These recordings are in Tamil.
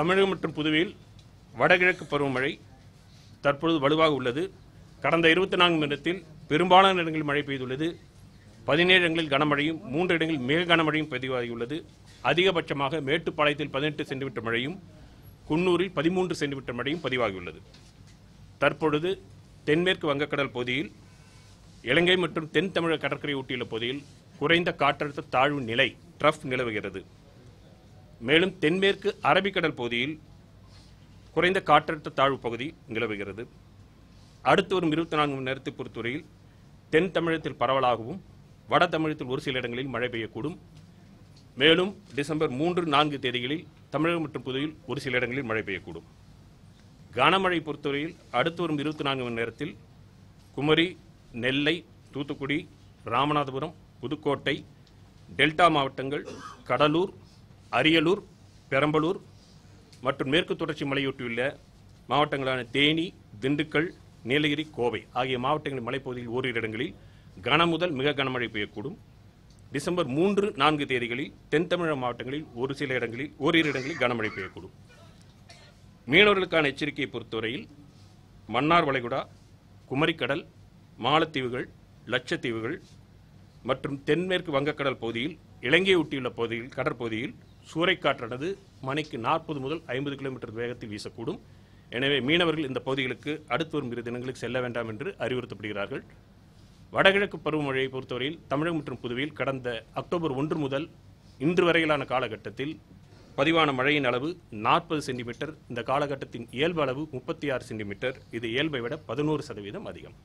தமிழகம் மற்றும் புதுவையில் வடகிழக்கு பருவமழை தற்பொழுது வலுவாக உள்ளது கடந்த இருபத்தி நான்கு மணி நேரத்தில் பெரும்பாலான இடங்களில் மழை பெய்துள்ளது பதினேழு இடங்களில் கனமழையும் மூன்று இடங்களில் மிக கனமழையும் பதிவாகியுள்ளது அதிகபட்சமாக மேட்டுப்பாளையத்தில் பதினெட்டு சென்டிமீட்டர் மழையும் குன்னூரில் பதிமூன்று சென்டிமீட்டர் மழையும் பதிவாகியுள்ளது தற்பொழுது தென்மேற்கு வங்கக்கடல் பகுதியில் இலங்கை மற்றும் தென் தமிழக கடற்கரை ஒட்டியுள்ள பகுதியில் குறைந்த காற்றழுத்த தாழ்வு நிலை ட்ரஃப் நிலவுகிறது மேலும் தென்மேற்கு அரபிக்கடல் பகுதியில் குறைந்த காற்றழுத்த தாழ்வு பகுதி நிலவுகிறது அடுத்து வரும் இருபத்தி நான்கு மணி நேரத்தை பொறுத்தவரையில் தென் தமிழகத்தில் பரவலாகவும் வட தமிழகத்தில் ஒரு சில இடங்களில் மழை பெய்யக்கூடும் மேலும் டிசம்பர் மூன்று நான்கு தேதிகளில் தமிழகம் மற்றும் புதுவையில் ஒரு சில இடங்களில் மழை பெய்யக்கூடும் கனமழை பொறுத்தவரையில் அடுத்து வரும் இருபத்தி நான்கு மணி நேரத்தில் குமரி நெல்லை தூத்துக்குடி ராமநாதபுரம் புதுக்கோட்டை டெல்டா மாவட்டங்கள் கடலூர் அரியலூர் பெரம்பலூர் மற்றும் மேற்கு தொடர்ச்சி மலையொட்டியுள்ள மாவட்டங்களான தேனி திண்டுக்கல் நீலகிரி கோவை ஆகிய மாவட்டங்களின் மலைப்பகுதியில் ஓரிரு இடங்களில் கன முதல் மிக கனமழை பெய்யக்கூடும் டிசம்பர் மூன்று நான்கு தேதிகளில் தென் தமிழக மாவட்டங்களில் ஒரு சில இடங்களில் ஓரிரு இடங்களில் கனமழை பெய்யக்கூடும் மீனவர்களுக்கான எச்சரிக்கையை பொறுத்தவரையில் மன்னார் வளைகுடா குமரிக்கடல் மாலத்தீவுகள் லட்சத்தீவுகள் மற்றும் தென்மேற்கு வங்கக்கடல் பகுதியில் இலங்கையை ஒட்டியுள்ள பகுதியில் கடற்பகுதியில் சூறைக்காற்றானது மணிக்கு நாற்பது முதல் ஐம்பது கிலோமீட்டர் வேகத்தில் வீசக்கூடும் எனவே மீனவர்கள் இந்த பகுதிகளுக்கு அடுத்து வரும் இரு தினங்களுக்கு செல்ல வேண்டாம் என்று அறிவுறுத்தப்படுகிறார்கள் வடகிழக்கு பருவமழையை பொறுத்தவரையில் தமிழகம் மற்றும் புதுவையில் கடந்த அக்டோபர் ஒன்று முதல் இன்று வரையிலான காலகட்டத்தில் பதிவான மழையின் அளவு நாற்பது சென்டிமீட்டர் இந்த காலகட்டத்தின் இயல்பு அளவு முப்பத்தி ஆறு சென்டிமீட்டர் இது இயல்பை விட பதினோரு சதவீதம் அதிகம்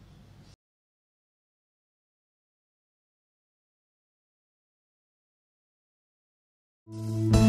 thank you